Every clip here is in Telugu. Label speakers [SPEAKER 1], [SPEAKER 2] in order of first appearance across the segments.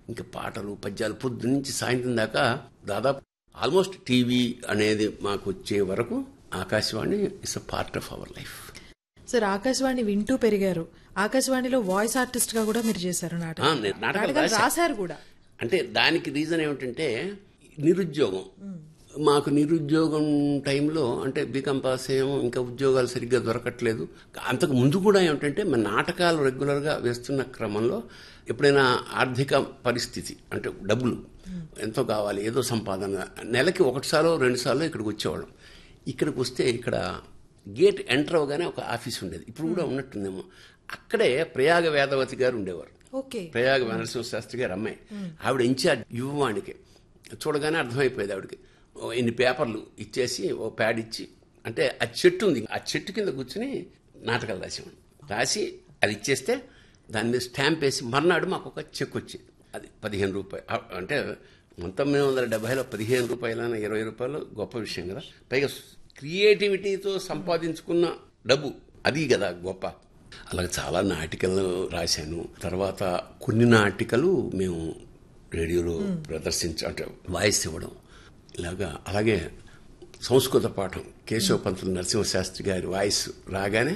[SPEAKER 1] ఇంకా పాటలు పద్యాలు పొద్దు నుంచి సాయంత్రం దాకా దాదాపు ఆల్మోస్ట్ టీవీ అనేది మాకు వచ్చే వరకు Akashvani is a part of our life
[SPEAKER 2] sir Akashvani వింటూ పెరిగారు ఆకాశవాణిలో వాయిస్ ఆర్టిస్ట్ గా కూడా మీరు చేశారు
[SPEAKER 1] ఆ,
[SPEAKER 2] నాటకం
[SPEAKER 1] నేను నాటకాలు
[SPEAKER 2] నాటకాలు
[SPEAKER 1] రాశా.
[SPEAKER 2] రాశారు కూడా
[SPEAKER 1] అంటే దానికి రీజన్ ఏమిటంటే నిరుద్యోగం మాకు నిరుద్యోగం టైంలో అంటే బీకామ్ పాస్ అయ్యాము ఇంకా ఉద్యోగాలు సరిగ్గా దొరకట్లేదు అంతకు ముందు కూడా ఏమిటంటే మన నాటకాలు రెగ్యులర్గా వేస్తున్న క్రమంలో ఎప్పుడైనా ఆర్థిక పరిస్థితి అంటే డబ్బులు ఎంతో కావాలి ఏదో సంపాదన నెలకి ఒకటిసారో రెండుసార్లు ఇక్కడికి వచ్చేవాళ్ళం ఇక్కడికి వస్తే ఇక్కడ గేట్ ఎంటర్ అవగానే ఒక ఆఫీస్ ఉండేది ఇప్పుడు కూడా ఉన్నట్టుందేమో అక్కడే ప్రయాగ వేదవతి గారు ఉండేవారు
[SPEAKER 2] ఓకే
[SPEAKER 1] ప్రయాగ నరసింహ శాస్త్రి గారు అమ్మాయి ఆవిడ ఇన్ఛార్జ్ యువవానికి చూడగానే అర్థమైపోయేది ఆవిడకి ఓ ఇన్ని పేపర్లు ఇచ్చేసి ఓ ప్యాడ్ ఇచ్చి అంటే ఆ చెట్టు ఉంది ఆ చెట్టు కింద కూర్చుని నాటకాలు రాసేవాడు రాసి అది ఇచ్చేస్తే దాని మీద స్టాంప్ వేసి మర్నాడు మాకు ఒక చెక్ వచ్చేది అది పదిహేను రూపాయలు ఆ- అంటే పంతొమ్మిది వందల డెబ్బైలో పదిహేను రూపాయలైనా ఇరవై రూపాయలు గొప్ప విషయం కదా పైగా క్రియేటివిటీతో సంపాదించుకున్న డబ్బు అది కదా గొప్ప అలాగే చాలా నాటికలు రాశాను తర్వాత కొన్ని నాటికలు మేము రేడియోలో ప్రదర్శించ అంటే వాయిస్ ఇవ్వడం ఇలాగా అలాగే సంస్కృత పాఠం కేశవ పంతులు నరసింహశాస్త్రి గారి వాయిస్ రాగానే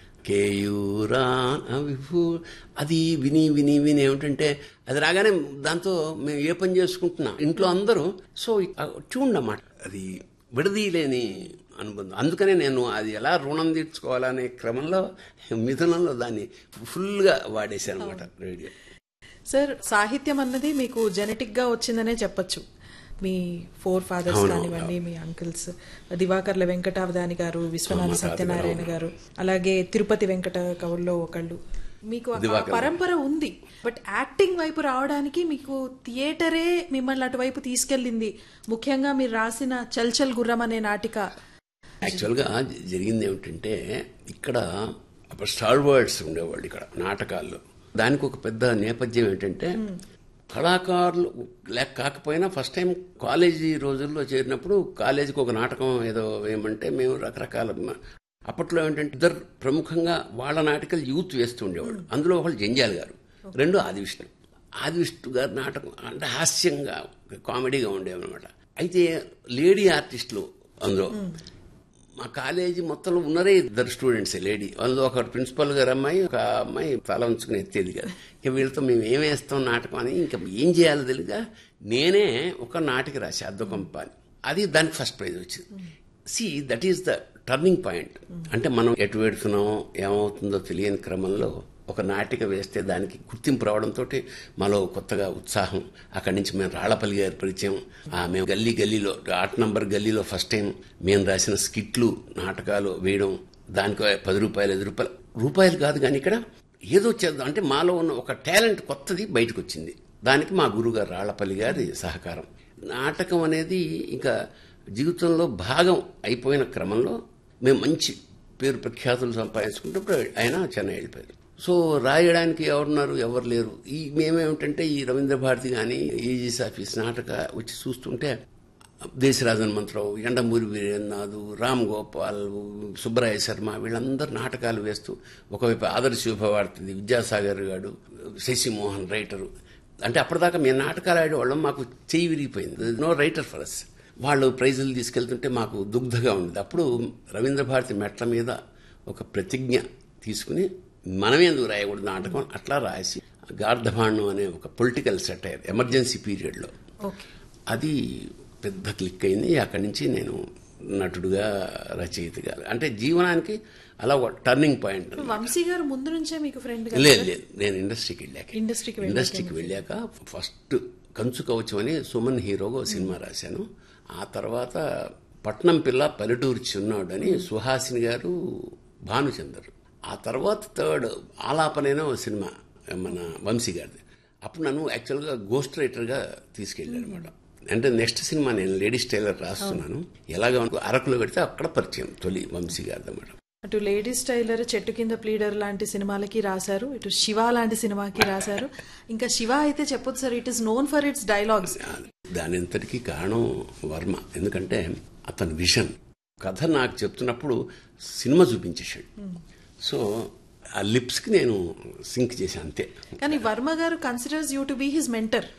[SPEAKER 1] కేయూరా విభూ అది విని విని విని ఏమిటంటే అది రాగానే దాంతో మేము ఏ పని చేసుకుంటున్నాం ఇంట్లో అందరూ సో ట్యూన్ అన్నమాట అది విడదీయలేని అనుబంధం అందుకనే నేను అది ఎలా రుణం తీర్చుకోవాలనే క్రమంలో మిథునంలో దాన్ని ఫుల్గా వాడేశాను అనమాట రేడియో
[SPEAKER 2] సార్ సాహిత్యం అన్నది మీకు జెనెటిక్ గా వచ్చిందనే చెప్పొచ్చు మీ ఫోర్ ఫాదర్స్
[SPEAKER 1] అవును.
[SPEAKER 2] కానివ్వండి మీ అంకిల్స్ దివాకర్ల వెంకటావధాని గారు విశ్వనాథ
[SPEAKER 1] మా తాతగారు,
[SPEAKER 2] సత్యనారాయణ గారు అలాగే తిరుపతి వెంకట కవుల్లో ఒకళ్ళు మీకు ఆ
[SPEAKER 1] దివాకర్.
[SPEAKER 2] పరంపర ఉంది బట్ యాక్టింగ్ వైపు రావడానికి మీకు థియేటరే మిమ్మల్ని అటువైపు తీసుకెళ్ళింది ముఖ్యంగా మీరు రాసిన చల్చల్ గుర్రం అనే నాటిక
[SPEAKER 1] యాక్చువల్గా జరిగింది ఏమిటంటే ఇక్కడ అప్పుడు స్టార్ వర్డ్స్ ఉండేవాళ్ళు ఇక్కడ నాటకాల్లో దానికి ఒక పెద్ద నేపథ్యం ఏంటంటే కళాకారులు లేక కాకపోయినా ఫస్ట్ టైం కాలేజీ రోజుల్లో చేరినప్పుడు కాలేజీకి ఒక నాటకం ఏదో ఏమంటే మేము రకరకాల మ- అప్పట్లో ఏంటంటే ఇద్దరు ప్రముఖంగా వాళ్ళ నాటకాలు యూత్ వేస్తూ ఉండేవాళ్ళు అందులో ఒకళ్ళు జంజాల్ గారు రెండు ఆది విష్ణు ఆది విష్ణు గారి నాటకం అంటే హాస్యంగా కామెడీగా ఉండేవన్నమాట అయితే లేడీ ఆర్టిస్టులు అందులో మా కాలేజీ మొత్తంలో ఉన్నరే ఇద్దరు స్టూడెంట్స్ లేడీ అందులో ఒక ప్రిన్సిపల్ గారు అమ్మాయి ఒక అమ్మాయి తల ఉంచుకుని ఎత్తేది కదా ఇక వీళ్ళతో మేము ఏం వేస్తాం నాటకం అని ఇంకా ఏం చేయాలో తెలియక నేనే ఒక నాటిక రాసి అద్దొకంప అని అది దానికి ఫస్ట్ ప్రైజ్ వచ్చింది see that is the turning point అంటే మనం ఎటు పెడుతున్నామో ఏమవుతుందో తెలియని క్రమంలో ఒక నాటిక వేస్తే దానికి గుర్తింపు రావడంతో మాలో కొత్తగా ఉత్సాహం అక్కడి నుంచి మేము రాళ్లపల్లి గారి పరిచయం ఆ మేము గల్లీ గల్లీలో ఆట నంబర్ గల్లీలో ఫస్ట్ టైం మేము రాసిన స్కిట్లు నాటకాలు వేయడం దానికి పది రూపాయలు ఐదు రూపాయలు రూపాయలు కాదు కానీ ఇక్కడ ఏదో చేద్దాం అంటే మాలో ఉన్న ఒక టాలెంట్ కొత్తది బయటకు వచ్చింది దానికి మా గురుగారు రాళ్లపల్లి గారి సహకారం నాటకం అనేది ఇంకా జీవితంలో భాగం అయిపోయిన క్రమంలో మేము మంచి పేరు ప్రఖ్యాతులు సంపాదించుకుంటప్పుడు ఆయన చెన్నై వెళ్ళిపోయారు సో రాయడానికి ఎవరున్నారు ఎవరు లేరు ఈ మేమేమిటంటే ఈ రవీంద్ర భారతి కానీ ఏజీస్ ఆఫీస్ నాటక వచ్చి చూస్తుంటే దేశరాజన్ మంత్రావు ఎండమూరి వీరేంద్రనాథ్ రామ్ గోపాల్ సుబ్బరాయ శర్మ వీళ్ళందరూ నాటకాలు వేస్తూ ఒకవైపు ఆదర్శ శుభవార్తది విద్యాసాగర్ గారు శశిమోహన్ రైటరు అంటే అప్పటిదాకా మేము నాటకాలు ఆడేవాళ్ళం మాకు చెయ్యి విరిగిపోయింది నో రైటర్ ఫర్ అస్ వాళ్ళు ప్రైజులు తీసుకెళ్తుంటే మాకు దుగ్ధగా ఉండేది అప్పుడు రవీంద్ర భారతి మెట్ల మీద ఒక ప్రతిజ్ఞ తీసుకుని మనమే ఎందుకు రాయకూడదు నాటకం అట్లా రాసి గార్ధభాండం అనే ఒక పొలిటికల్ సెటైర్ ఎమర్జెన్సీ పీరియడ్లో
[SPEAKER 2] ఓకే
[SPEAKER 1] అది పెద్ద క్లిక్ అయింది అక్కడి నుంచి నేను నటుడుగా రచయితగా అంటే జీవనానికి అలా ఒక టర్నింగ్ పాయింట్
[SPEAKER 2] వంశీ గారు ముందు నుంచే మీకు ఫ్రెండ్
[SPEAKER 1] లేదు లేదు నేను ఇండస్ట్రీకి వెళ్ళాక
[SPEAKER 2] ఇండస్ట్రీకి వెళ్ళాక
[SPEAKER 1] ఇండస్ట్రీకి వెళ్ళాక ఫస్ట్ కంచు కవచం అని సుమన్ హీరోగా ఓ సినిమా రాశాను ఆ తర్వాత పట్నం పిల్ల పల్లెటూరు చిన్నాడు అని సుహాసిని గారు భానుచందర్ ఆ తర్వాత థర్డ్ ఆలాపనైన ఓ సినిమా మన వంశీ గారిది అప్పుడు నన్ను యాక్చువల్గా గోస్ట్ రైటర్గా తీసుకెళ్ళారు అనమాట అంటే నెక్స్ట్ సినిమా నేను లేడీస్ టైలర్ రాస్తున్నాను ఎలాగ అరకులో పెడితే అక్కడ పరిచయం తొలి వంశీ గారిది అనమాట
[SPEAKER 2] అటు లేడీస్ టైలర్ చెట్టు కింద ప్లీడర్ లాంటి సినిమాలకి రాశారు ఇటు శివ లాంటి సినిమాకి రాశారు ఇంకా శివ అయితే చెప్పొచ్చు sir it is known for its dialogues
[SPEAKER 1] దాని అంతటికీ కారణం వర్మ ఎందుకంటే అతని విజన్ కథ నాకు చెప్తున్నప్పుడు సినిమా చూపించేశాడు సో ఆ లిప్స్కి నేను సింక్ చేశాను అంతే
[SPEAKER 2] కానీ Varma garu considers you to be his mentor